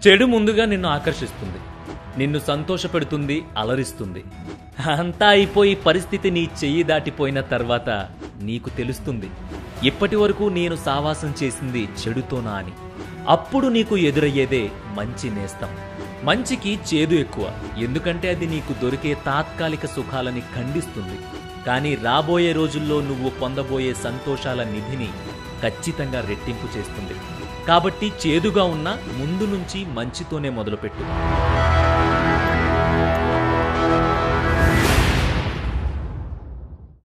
చెడు ముందుగా నిన్ను ఆకర్షిస్తుంది నిన్ను సంతోషపెడుతుంది అలరిస్తుంది అంతా అయిపోయి పరిస్థితి నీ చెయ్యి దాటిపోయిన తర్వాత నీకు తెలుస్తుంది ఇప్పటి వరకు నేను సావాసం చేసింది చెడుతోనా అని అప్పుడు నీకు ఎదురయ్యేదే మంచి నేస్తం మంచికి చేదు ఎక్కువ ఎందుకంటే అది నీకు దొరికే తాత్కాలిక సుఖాలని ఖండిస్తుంది కానీ రాబోయే రోజుల్లో నువ్వు పొందబోయే సంతోషాల నిధిని ఖచ్చితంగా రెట్టింపు చేస్తుంది కాబట్టి చేదుగా ఉన్న ముందు నుంచి మంచితోనే మొదలుపెట్టు